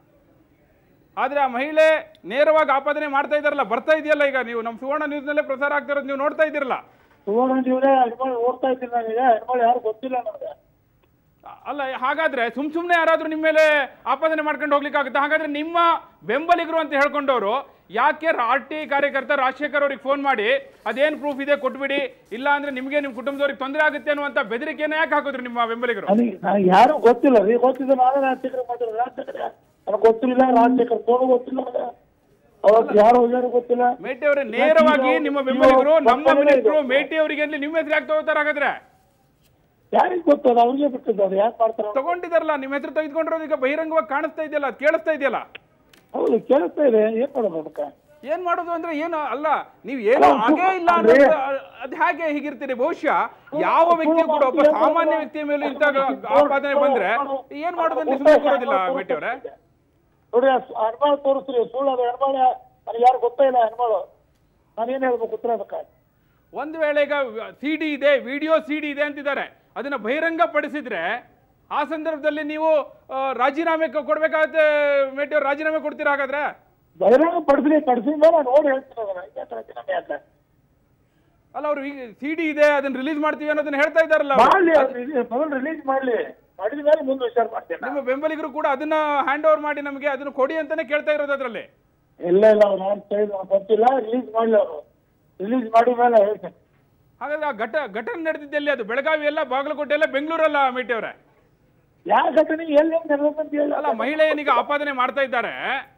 Speaker 5: ಆದ್ರೆ ಆ ಮಹಿಳೆ ನೇರವಾಗಿ ಆಪಾದನೆ ಮಾಡ್ತಾ ಇದಾರಲ್ಲ ಬರ್ತಾ ಇದೆಯಲ್ಲ ಈಗ ನೀವು ನಮ್ಮ ಸುವರ್ಣ ನ್ಯೂಸ್ ನಲ್ಲೇ ಪ್ರಸಾರ ಆಗ್ತಾ ಇರೋದು ನೀವು ನೋಡ್ತಾ ಇದ್ದೀರಲ್ಲ
Speaker 2: ಸುವರ್ಣ ನೀವೇ ಹೆಣ್ಮಗಳು ನೋಡ್ತಾ ಇದ್ದೀನಿ ನನಗೆ ಹೆಣ್ಮಗಳು ಯಾರು ಗೊತ್ತಿಲ್ಲ ನನಗೆ
Speaker 5: ಅಲ್ಲ ಹಾಗಾದ್ರೆ ಸುಮ್ ಸುಮ್ನೆ ಯಾರಾದ್ರೂ ನಿಮ್ಮ ಮೇಲೆ ಆಪಾದನೆ ಮಾಡ್ಕೊಂಡು ಹೋಗ್ಲಿಕ್ಕಾಗುತ್ತೆ ಹಾಗಾದ್ರೆ ನಿಮ್ಮ ಬೆಂಬಲಿಗರು ಅಂತ ಹೇಳ್ಕೊಂಡವರು ಯಾಕೆ ಆರ್ ಟಿ ಕಾರ್ಯಕರ್ತ ರಾಜಶೇಖರ್ ಅವ್ರಿಗೆ ಫೋನ್ ಮಾಡಿ ಅದೇನ್ ಪ್ರೂಫ್ ಇದೆ ಕೊಟ್ಬಿಡಿ ಇಲ್ಲ ಅಂದ್ರೆ ನಿಮಗೆ ನಿಮ್ಮ ಕುಟುಂಬದವ್ರಿಗೆ ತೊಂದರೆ ಆಗುತ್ತೆ ಅನ್ನುವಂತ ಬೆದರಿಕೆನ ಯಾಕೆ ಹಾಕಿದ್ರು ನಿಮ್ಮ ಬೆಂಬಲಿಗರು
Speaker 2: ನನಗೆ ನನಗೆ ಯಾರು ಗೊತ್ತಿಲ್ಲ ರೀ ಗೊತ್ತಿದ್ದ ನಾನೇ ರಾಜಶೇಖರ್ ಮಾತಾಡೋದು ರಾಜಶೇಖರ್ ನನಗೆ ಗೊತ್ತಿಲ್ಲ ರಾಜಶೇಖರ್ ಫೋನು ಗೊತ್ತಿಲ್ಲ ನನಗೆ ಅವತ್ತು ಯಾರು ಹೋಗ್ಯಾರು ಗೊತ್ತಿಲ್ಲ
Speaker 5: ಮೇಟಿ ಅವರೇ ನೇರವಾಗಿ ನಿಮ್ಮ ಬೆಂಬಲಿಗರು ನಮ್ಮ ಮಿನಿಸ್ಟ್ರು ಮೇಟಿ ಅವರಿಗೆ ಅಲ್ಲಿ ನಿಮ್ಮ ಹೆಸರು ಯಾಕೆ ತಗೋತಾರೆ ಹಾಗಾದ್ರೆ
Speaker 2: ಯಾರಿಗೆ ಗೊತ್ತದ ಅವ್ರಿಗೆ ಬಿಟ್ಟಿದ್ದು ಅದು ಯಾಕೆ ಮಾಡ್ತಾರೆ ಅವ್ರು?
Speaker 5: ತಗೊಂಡಿದಾರಲ್ಲ ನಿಮ್ಮ ಹೆಸರು ತೆಗೆದುಕೊಂಡಿರೋದು ಈಗ ಬಹಿರಂಗವಾಗಿ ಕಾಣಿಸ್ತಾ ಇದೆಯಲ್ಲ ಅದು ಕೇಳಿಸ್ತಾ ಇದೆಯಲ್ಲ
Speaker 2: ಹೌದು ಕೇಳಿಸ್ತಾ ಇದೆ ಏನ್ ಮಾಡೋದು ಅದಕ್ಕೆ
Speaker 5: ಏನ್ ಮಾಡೋದು ಅಂದ್ರೆ ಏನು ಅಲ್ಲ ನೀವು ಏನು ಆಗೇ ಇಲ್ಲ ಅನ್ನೋದು ಅದ್ ಹೇಗೆ ಹೀಗಿರ್ತೀರಿ ಬಹುಶಃ ಯಾವ ವ್ಯಕ್ತಿಯು ಕೂಡ ಒಬ್ಬ ಸಾಮಾನ್ಯ ವ್ಯಕ್ತಿಯ ಮೇಲೆ ಇಂಥ ಆಪಾದನೆ ಬಂದ್ರೆ ಏನ್ ಮಾಡೋದು ಅಂತ ಸುಮ್ಮನೆ ಕೂರೋದಿಲ್ಲ ಮೇಟಿ ಅವರೇ
Speaker 2: ನೋಡಿ ಹನುಮಾಳ ತೋರಿಸ್ರಿ ಸುಳ್ಳು ಅದು ಹನುಮಾಳ ನನಗೆ ಯಾರು ಗೊತ್ತೇ ಇಲ್ಲ ಹನುಮಾಳು ನಾನೇನ್ ಹೇಳ್ಬೇಕು ಉತ್ತರ ಅದಕ್ಕೆ
Speaker 5: ಒಂದು ವೇಳೆ ಈಗ ಸಿ ಡಿ ಇದೆ ವಿಡಿಯೋ ಸಿ ಡಿ ಇದೆ ಅಂತಿದ್ದಾರೆ ಅದನ್ನ ಬಹಿರಂಗ ಪಡಿಸಿದ್ರೆ ಆ ಸಂದರ್ಭದಲ್ಲಿ ನೀವು ಆ, ರಾಜೀನಾಮೆ ಕೊ- ಕೊಡ್ಬೇಕಾಗತ್ತೆ ಮೇಟಿ ಅವ್ರು ರಾಜೀನಾಮೆ ಕೊಡ್ತೀರಾ ಹಾಗಾದ್ರೆ
Speaker 2: ಬಹಿರಂಗ ಪಡಿಸ್ಲಿ ಪಡಿಸಿದ ಮೇಲೆ ನೋಡಿ ಹೇಳ್ತೀನಿ ಅದನ್ನ ಯಾಕೆ ರಾಜೀನಾಮೆ ಅಂತ
Speaker 5: ಅಲ್ಲ ಅವ್ರು ಈಗ ಸಿ ಡಿ ಇದೆ ಅದನ್ನ ರಿಲೀಸ್ ಮಾಡ್ತೀವಿ ಅನ್ನೋದನ್ನ ಹೇಳ್ತಾ ಇದ್ದಾರಲ್ಲ ಅವ್ರು.
Speaker 2: ಮಾಡ್ಲಿ ಅದು ಮೊದಲು ರಿಲೀಸ್ ಮಾಡ್ಲಿ ಮಾಡಿದ ಮೇಲೆ ಮುಂದೆ ವಿಚಾರ ಮಾಡ್ತೇನೆ
Speaker 5: ನಿಮ್ಮ ಬೆಂಬಲಿಗರು ಕೂಡ ಅದನ್ನ ಹ್ಯಾಂಡ್ ಓವರ್ ಮಾಡಿ ನಮಗೆ ಅದನ್ನ ಕೊಡಿ ಅಂತಾನೆ ಕೇಳ್ತಾ ಇರೋದು ಅದರಲ್ಲಿ
Speaker 2: ಇಲ್ಲ ಇಲ್ಲ ಅವ್ರು ಯಾರು ಕೇಳಿದ್ರು ಗೊತ್ತಿಲ್ಲ ರಿಲೀಸ್ ಮಾಡ್ಲಿ ಅವರು ರಿಲೀಸ್ ಮಾಡಿದ ಮೇಲೆ ಹೇಳ್ತೇನೆ
Speaker 5: ಹಾಗಾದ್ರೆ ಆ ಘಟ ಘಟನೆ ನಡೆದಿದ್ದಲ್ಲಿ ಅದು ಬೆಳಗಾವಿ ಎಲ್ಲ ಬಾಗಲಕೋಟೆ ಎಲ್ಲ ಬೆಂಗಳೂರಲ್ಲ ಮೇಟಿ ಅವರೇ
Speaker 2: ಯಾವ ಘಟನೆ ಎಲ್ಲಿ ನಡೆದಂತ ಹೇಳಿ
Speaker 5: ಅಲ್ಲ ಮಹಿಳೆಯನಿಗೆ ಆಪಾದನೆ ಮಾಡ್ತಾ ಇದ್ದಾರೆ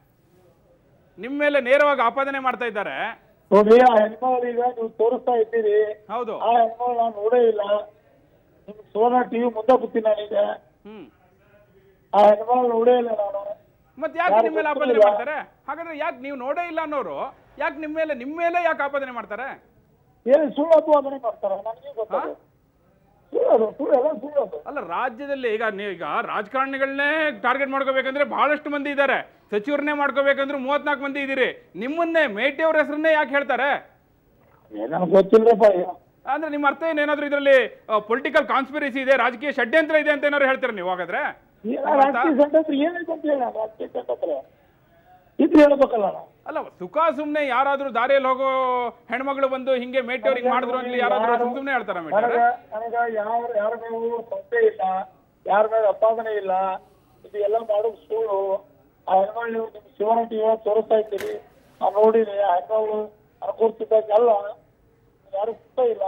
Speaker 5: ನಿಮ್ಮ ಮೇಲೆ ನೇರವಾಗಿ ಆಪಾದನೆ ಮಾಡ್ತಾ ಇದ್ದಾರೆ
Speaker 2: ನೋಡಿ ಆ ಹೆಣ್ಮಗಳಿಗೆ ನೀವು ತೋರಿಸ್ತಾ ಇದ್ದೀರಿ
Speaker 5: ಹೌದು
Speaker 2: ಆ ಹೆಣ್ಮಗಳು ನಾನು ನೋಡೇ ಇಲ್ಲ ನಿಮ್ ಸುವರ್ಣ ಟಿವಿ ಮುಂದೆ ಕೂತೀನಿ ನಾನೀಗ
Speaker 5: ಹ್ಮ್
Speaker 2: ಆ ಹೆಣ್ಮಗಳು ನೋಡೇ ಇಲ್ಲ ನಾನು
Speaker 5: ಮತ್ತೆ ಯಾಕೆ ನಿಮ್ಮ ಮೇಲೆ ಆಪಾದನೆ ಮಾಡ್ತಾರೆ ಹಾಗಾದ್ರೆ ಯಾಕೆ ನೀವು ನೋಡೇ ಇಲ್ಲ ಅನ್ನೋರು ಯಾಕೆ ನಿಮ್ಮ ಮೇಲೆ ನಿಮ್ಮ ಮೇಲೆ ಯಾಕೆ ಆಪಾದನೆ ಮಾಡ್ತಾರೆ
Speaker 2: ಏನು ಸುಳ್ಳು ಅದು ಅದನ್ನೇ ಮಾಡ್ತಾರ ನನಗೆ ಗೊತ್ತಾಗ ಸುಳ್ಳು ಅದು ಸುಳ್ಳು ಎಲ್ಲ ಸುಳ್ಳು ಅದು
Speaker 5: ಅಲ್ಲ ರಾಜ್ಯದಲ್ಲಿ ಈಗ ನೀವು ಈಗ ರಾಜಕಾರಣಿಗಳನ್ನೇ ಟಾರ್ಗೆಟ್ ಮಾಡ್ಕೋಬೇಕಂದ್ರೆ ಬಹಳಷ್ಟು ಮಂದಿ ಇದ್ದಾರೆ ಸಚಿವರನ್ನೇ ಮಾಡ್ಕೋಬೇಕಂದ್ರೆ ಮೂವತ್ನಾಲ್ಕು ಮಂದಿ ಇದ್ದೀರಿ ನಿಮ್ಮನ್ನೇ ಮೇಟಿ ಅವ್ರ ಹೆಸರನ್ನೇ ಯಾಕೆ ಹೇಳ್ತಾರೆ
Speaker 2: ನನಗೆ ಗೊತ್ತಿಲ್ಲಪ್ಪ
Speaker 5: ಅಂದ್ರೆ ನಿಮ್ಮ ಅರ್ಥ ಏನೇನಾದ್ರೂ ಇದರಲ್ಲಿ ಪೊಲಿಟಿಕಲ್ ಕಾನ್ಸ್ಪಿರಸಿ ಇದೆ ರಾಜಕೀಯ ಷಡ್ಯಂತ್ರ ಇದೆ ಅಂತ ಏನಾದ್ರು ಹೇಳ್ತೀರಾ ನೀವು ಹಾಗಾದ್ರೆ
Speaker 2: ರಾಜಕೀಯ ಸಂಡತ್ರ ಏನೈತೆ ಅಂತ ಹೇಳ ರಾಜಕೀಯ ಸಂಡತ್ರ ಇದ್ರೆ ಹೇಳ್ಬೇಕಲ್ಲ ನಾವು
Speaker 5: ಅಲ್ಲ ಸುಖ ಸುಮ್ನೆ ಯಾರಾದ್ರೂ ದಾರಿಯಲ್ಲಿ ಹೋಗೋ ಹೆಣ್ಮಗಳು ಬಂದು ಹಿಂಗೆ ಮೇಟಿ ಅವ್ರಿಗೆ ಮಾಡಿದ್ರು ಅಂತ ಯಾರಾದ್ರೂ ಸುಮ್ ಸುಮ್ನೆ ಹೇಳ್ತಾರ ಮೇಟಿ
Speaker 2: ನನಗ ನನಗ ಯಾವ ಯಾರ ಮೇಲೂ ಸಂಶಯ ಇಲ್ಲ ಯಾರ ಮೇಲೆ ಅಪಾದನೆ ಇಲ್ಲ ಇದು ಎಲ್ಲ ಮಾಡೋದು ಸುಳ್ಳು ಆ ಹೆಣ್ಮಗಳು ನೀವು ನಿಮ್ ಶಿವನ ಟಿವಿ ತೋರಿಸ್ತಾ ಇದ್ದೀರಿ ನಾವು ನೋಡಿರಿ ಆ ಹೆಣ್ಮಗಳು ಅನುಕೂರ್ತಿದ್ದಾಗ ಅಲ್ಲ ಯಾರು ಸುತ್ತ ಇಲ್ಲ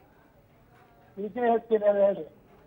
Speaker 2: ಇದನ್ನೇ ಹೇಳ್ತೀನಿ ಅಂತ ಹೇಳಿ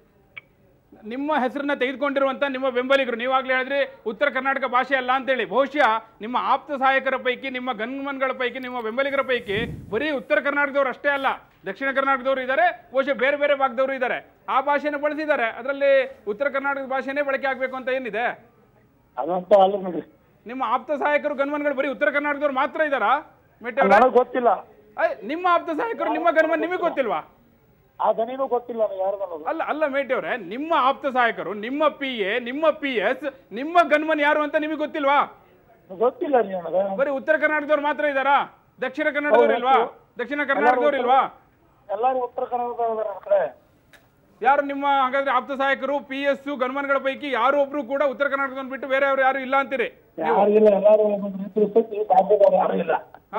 Speaker 5: ನಿಮ್ಮ ಹೆಸರನ್ನ ತೆಗೆದುಕೊಂಡಿರುವಂತ ನಿಮ್ಮ ಬೆಂಬಲಿಗರು ನೀವಾಗ್ಲೇ ಹೇಳಿದ್ರಿ ಉತ್ತರ ಕರ್ನಾಟಕ ಭಾಷೆ ಅಲ್ಲ ಅಂತೇಳಿ ಬಹುಶಃ ನಿಮ್ಮ ಆಪ್ತ ಸಹಾಯಕರ ಪೈಕಿ ನಿಮ್ಮ ಗನ್ಮನ್ಗಳ ಪೈಕಿ ನಿಮ್ಮ ಬೆಂಬಲಿಗರ ಪೈಕಿ ಬರೀ ಉತ್ತರ ಕರ್ನಾಟಕದವ್ರು ಅಷ್ಟೇ ಅಲ್ಲ ದಕ್ಷಿಣ ಕರ್ನಾಟಕದವರು ಇದ್ದಾರೆ ಬಹುಶಃ ಬೇರೆ ಬೇರೆ ಭಾಗದವರು ಇದ್ದಾರೆ ಆ ಭಾಷೆನ ಬಳಸಿದ್ದಾರೆ ಅದರಲ್ಲಿ ಉತ್ತರ ಕರ್ನಾಟಕದ ಭಾಷೆನೇ ಬಳಕೆ ಆಗಬೇಕು ಅಂತ ಏನಿದೆ
Speaker 2: ಅದಂತ ಅಲ್ಲ ನೋಡ್ರಿ
Speaker 5: ನಿಮ್ಮ ಆಪ್ತ ಸಹಾಯಕರು ಗನ್ಮನ್ಗಳು ಬರೀ ಉತ್ತರ ಕರ್ನಾಟಕದವ್ರು ಮಾತ್ರ ಇದ್ದಾರಾ ಮೆಟ್ಟಿ ಅವ್ರೆ?
Speaker 2: ನನಗೆ ಗೊತ್ತಿಲ್ಲ
Speaker 5: ಅಯ್, ನಿಮ್ಮ ಆಪ್ತ ಸಹಾಯಕರು ನಿಮ್ಮ ಗನ್ಮನ್ ನಿಮಗೆ ಗೊತ್ತಿಲ್ವಾ
Speaker 2: ಆ ದನಿನೂ ಗೊತ್ತಿಲ್ಲ ನನಗೆ ಯಾರು ಅನ್ನೋದು
Speaker 5: ಅಲ್ಲ ಅಲ್ಲ ಮೇಟಿ ಅವರೇ ನಿಮ್ಮ ಆಪ್ತ ಸಹಾಯಕರು ನಿಮ್ಮ ಪಿ ಎ ನಿಮ್ಮ ಪಿ ಎಸ್ ನಿಮ್ಮ ಗನ್ಮನ್ ಯಾರು ಅಂತ ನಿಮಗೆ ಗೊತ್ತಿಲ್ವಾ
Speaker 2: ಗೊತ್ತಿಲ್ಲ ರೀ ನನಗೆ
Speaker 5: ಬರೀ ಉತ್ತರ ಕರ್ನಾಟಕದವ್ರು ಮಾತ್ರ ಇದ್ದಾರಾ ದಕ್ಷಿಣ ಕನ್ನಡದವ್ರು ಇಲ್ವಾ ದಕ್ಷಿಣ ಕರ್ನಾಟಕದವ್ರು ಇಲ್ವಾ
Speaker 2: ಎಲ್ಲಾರು ಉತ್ತರ ಕನ್ನಡ ನನ್ನ ಕಡೆ
Speaker 5: ಯಾರು ನಿಮ್ಮ ಹಾಗಾದ್ರೆ ಆಪ್ತ ಸಹಾಯಕರು ಪಿ ಎಸ್ ಗನ್ಮನ್ಗಳ ಪೈಕಿ ಯಾರು ಒಬ್ರು ಕೂಡ ಉತ್ತರ ಕರ್ನಾಟಕದವ್ರು ಬಿಟ್ಟು ಬೇರೆ ಅವ್ರು ಯಾರು ಇಲ್ಲ ಅಂತೀರಿ
Speaker 2: ಯಾರು ಇಲ್ಲ ಎಲ್ಲಾರು ಒಂದೊಂದು ರೀತಿ ಇರ್ತೈತಿ. ಈ ಭಾಷೆದವ್ರು ಯಾರು ಇಲ್ಲ
Speaker 5: ಹಾ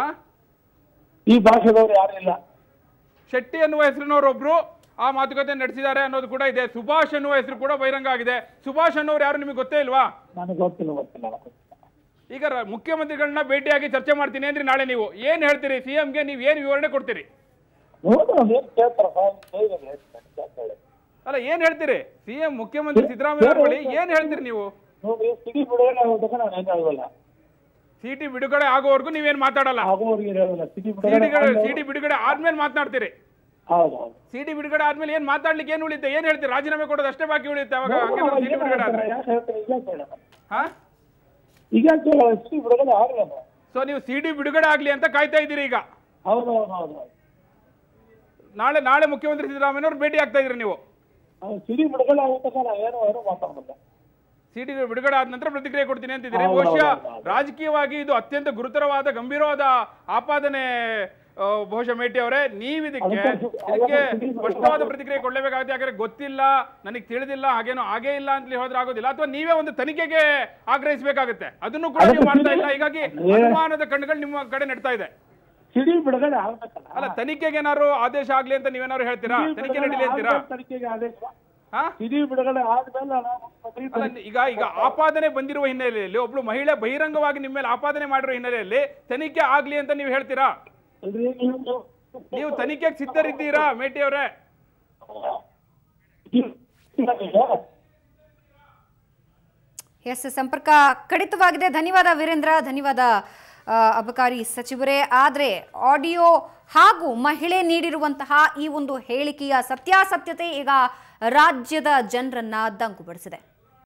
Speaker 2: ಈ ಭಾಷೆದವ್ರು ಯಾರು ಇಲ್ಲ
Speaker 5: ಶೆಟ್ಟಿ ಅನ್ನುವ ಹೆಸರಿನವರು ಒಬ್ರು ಆ ಮಾತುಕತೆ ನಡೆಸಿದ್ದಾರೆ ಅನ್ನೋದು ಕೂಡ ಇದೆ ಸುಭಾಷ್ ಅನ್ನುವ ಹೆಸರು ಕೂಡ ಬಹಿರಂಗ ಆಗಿದೆ ಸುಭಾಷ್ ಅನ್ನೋರು ಯಾರು ನಿಮಗೆ ಗೊತ್ತೇ ಇಲ್ವಾ
Speaker 2: ನನಗೆ ಗೊತ್ತಿಲ್ಲ ಗೊತ್ತಿಲ್ಲ ನನಗೆ ಗೊತ್ತಿಲ್ಲ.
Speaker 5: ಈಗ ರ- ಮುಖ್ಯಮಂತ್ರಿಗಳನ್ನ ಭೇಟಿಯಾಗಿ ಚರ್ಚೆ ಮಾಡ್ತೀನಿ ಅಂದ್ರೆ ನಾಳೆ ನೀವು ಏನ್ ಹೇಳ್ತೀರಿ ಸಿಎಂಗೆ ನೀವು ಏನು ವಿವರಣೆ ಕೊಡ್ತೀರಿ
Speaker 2: ನೋಡೋಣ ಏನ್ ಕೇಳ್ತಾರಪ್ಪ ಹೇಗೆ ಹೇಳ್ತಾರೆ ಕೇಳ್ತಾಳೆ.
Speaker 5: ಅಲ್ಲ ಏನ್ ಹೇಳ್ತೀರಿ ಸಿಎಂ ಮುಖ್ಯಮಂತ್ರಿ ಸಿದ್ದರಾಮಯ್ಯ ಅವ್ರ ಬಳಿ ಏನ್ ಹೇಳ್ತೀರಿ ನೀವು
Speaker 2: ನೋಡ್ರಿ ಸಿಡಿ ಬಿಡುಗಡೆ ಆಗೋದಕ್ಕೆ ನಾನು ಏನು ಹೇಳಲ್ಲ
Speaker 5: ಸಿಟಿ ಬಿಡುಗಡೆ ಆಗೋವರೆಗೂ ನೀವೇನ್ ಮಾತಾಡಲ್ಲ
Speaker 2: ಆಗೋರಿಗೆ ಹೇಳಲ್ಲ ಸಿಡಿ
Speaker 5: ಸಿಡಿ
Speaker 2: ಬಿಡುಗಡೆ
Speaker 5: ಸಿಡಿ ಬಿಡುಗಡೆ ಆದ್ಮೇಲೆ ಮಾತಾಡ್ತೀರಿ
Speaker 2: ಹೌದು ಹೌದು
Speaker 5: ಸಿಡಿ ಬಿಡುಗಡೆ ಆದ್ಮೇಲೆ ಏನ್ ಮಾತಾಡ್ಲಿಕ್ಕೆ ಏನ್ ಉಳಿಯುತ್ತೆ ಏನ್ ಹೇಳ್ತೀರಿ ರಾಜೀನಾಮೆ ಕೊಡೋದು ಅಷ್ಟೇ ಬಾಕಿ ಉಳಿಯುತ್ತೆ ಅವಾಗ ಹಂಗೇನಾದ್ರು ಸಿಡಿ ಬಿಡುಗಡೆ ಆದ್ರೆ
Speaker 2: ಯಾಕೆ ಹೇಳ್ತಾರೆ ಈಗ ಹೇಳಲ್ಲ
Speaker 5: ಹಾ
Speaker 2: ಈಗ ಹೇಳಲ್ಲ ಸಿಡಿ ಬಿಡುಗಡೆ ಆಗಲ್ಲ
Speaker 5: ಸೊ ನೀವು ಸಿಡಿ ಬಿಡುಗಡೆ ಆಗ್ಲಿ ಅಂತ ಕಾಯ್ತಾ ಇದ್ದೀರಿ ಈಗ
Speaker 2: ಹೌದು ಹೌದು ಹೌದು ಹೌದು
Speaker 5: ನಾಳೆ ನಾಳೆ ಮುಖ್ಯಮಂತ್ರಿ ಸಿದ್ದರಾಮಯ್ಯ ಅವ್ರು ಭೇಟಿ ಆಗ್ತಾ ಇದ್ರಿ ನೀವು
Speaker 2: ಅವ್ನು ಸಿಡಿ ಬಿಡುಗಡೆ ಆಗೋದಕ್ಕೆ ನಾನು ಏನು ಏನು ಮಾತಾಡಲ್ಲ
Speaker 5: ಸಿಡಿ ಬಿಡುಗಡೆ ಆದ ನಂತರ ಪ್ರತಿಕ್ರಿಯೆ ಕೊಡ್ತೀನಿ ಅಂತಿದ್ದೀರಿ
Speaker 2: ಹೌದು,
Speaker 5: ಬಹುಶಃ
Speaker 2: ಹೌದು, ಹೌದು.
Speaker 5: ರಾಜಕೀಯವಾಗಿ ಇದು ಅತ್ಯಂತ ಗುರುತರವಾದ ಗಂಭೀರವಾದ ಆಪಾದನೆ ಆ, ಬಹುಶಃ ಮೇಟಿ ಅವರೇ ನೀವು ಇದಕ್ಕೆ
Speaker 2: ಅದಕ್ಕೆ-
Speaker 5: ಇದಕ್ಕೆ
Speaker 2: ಅದಕ್ಕೆ
Speaker 5: ಸ್ಪಷ್ಟವಾದ ಪ್ರತಿಕ್ರಿಯೆ ಕೊಡಲೇಬೇಕಾಗುತ್ತೆ ಯಾಕಂದ್ರೆ ಗೊತ್ತಿಲ್ಲ ನನಗೆ ತಿಳಿದಿಲ್ಲ ಹಾಗೇನೋ ಹಾಗೇ ಇಲ್ಲ ಅಂತ ಹೇಳಿದ್ರೆ ಆಗೋದಿಲ್ಲ ಅಥವಾ ನೀವೇ ಒಂದು ತನಿಖೆಗೆ ಆಗ್ರಹಿಸಬೇಕಾಗುತ್ತೆ ಅದನ್ನು ಕೂಡ ನೀವು ಮಾಡ್ತಾ ಇಲ್ಲ ಹೀಗಾಗಿ ಅನುಮಾನದ ಕಣ್ಣುಗಳು ನಿಮ್ಮ ಕಡೆ ನೆಡ್ತಾ ಇದೆ
Speaker 2: ಸಿಡಿ ಬಿಡುಗಡೆ ಆಗ್ಬೇಕಲ್ಲ
Speaker 5: ಅಲ್ಲ ತನಿಖೆಗೆ ಏನಾದ್ರು ಆದೇಶ ಆಗ್ಲಿ ಅಂತ ನೀವೇನಾದ್ರು ಹೇಳ್ತೀರಾ
Speaker 2: ಸಿಡಿ
Speaker 5: ತನಿಖೆ
Speaker 2: ಬಿಡುಗಡೆ
Speaker 5: ನಡೀಲಿ ಅಂತೀರಾ
Speaker 2: ಆದ್ಮೇಲೆ ತನಿಖೆಗೆ ಆದೇಶ
Speaker 5: ಹಾ
Speaker 2: ಸಿಡಿ ಬಿಡುಗಡೆ ಆದ್ಮೇಲೆ ನಾನು ಮುಖ್ಯಮಂತ್ರಿ
Speaker 5: ಅಲ್ಲ ಈಗ ಈಗ ಆಪಾದನೆ ಬಂದಿರುವ ಹಿನ್ನೆಲೆಯಲ್ಲಿ ಒಬ್ಳು ಮಹಿಳೆ ಬಹಿರಂಗವಾಗಿ ನಿಮ್ಮ ಮೇಲೆ ಆಪಾದನೆ ಮಾಡಿರೋ ಹಿನ್ನೆಲೆಯಲ್ಲಿ ತನಿಖೆ ಆಗ್ಲಿ ಅಂತ ನೀವು ಹೇಳ್ತೀರಾ
Speaker 2: ಅಲ್ರಿ ನೀವು ನೀವು-
Speaker 5: ನೀವು ತನಿಖೆಗೆ ಸಿದ್ಧರಿದ್ದೀರಾ ಮೇಟಿ ಅವರೇ
Speaker 1: ಎಸ್ ಸಂಪರ್ಕ ಕಡಿತವಾಗಿದೆ ಧನ್ಯವಾದ ವೀರೇಂದ್ರ ಧನ್ಯವಾದ ಆ, ಅಬಕಾರಿ ಸಚಿವರೇ ಆದರೆ ಆಡಿಯೋ ಹಾಗೂ ಮಹಿಳೆ ನೀಡಿರುವಂತಹ ಈ ಒಂದು ಹೇಳಿಕೆಯ ಸತ್ಯಾಸತ್ಯತೆ ಈಗ ರಾಜ್ಯದ ಜನರನ್ನ ದಂಗುಬಡಿಸಿದೆ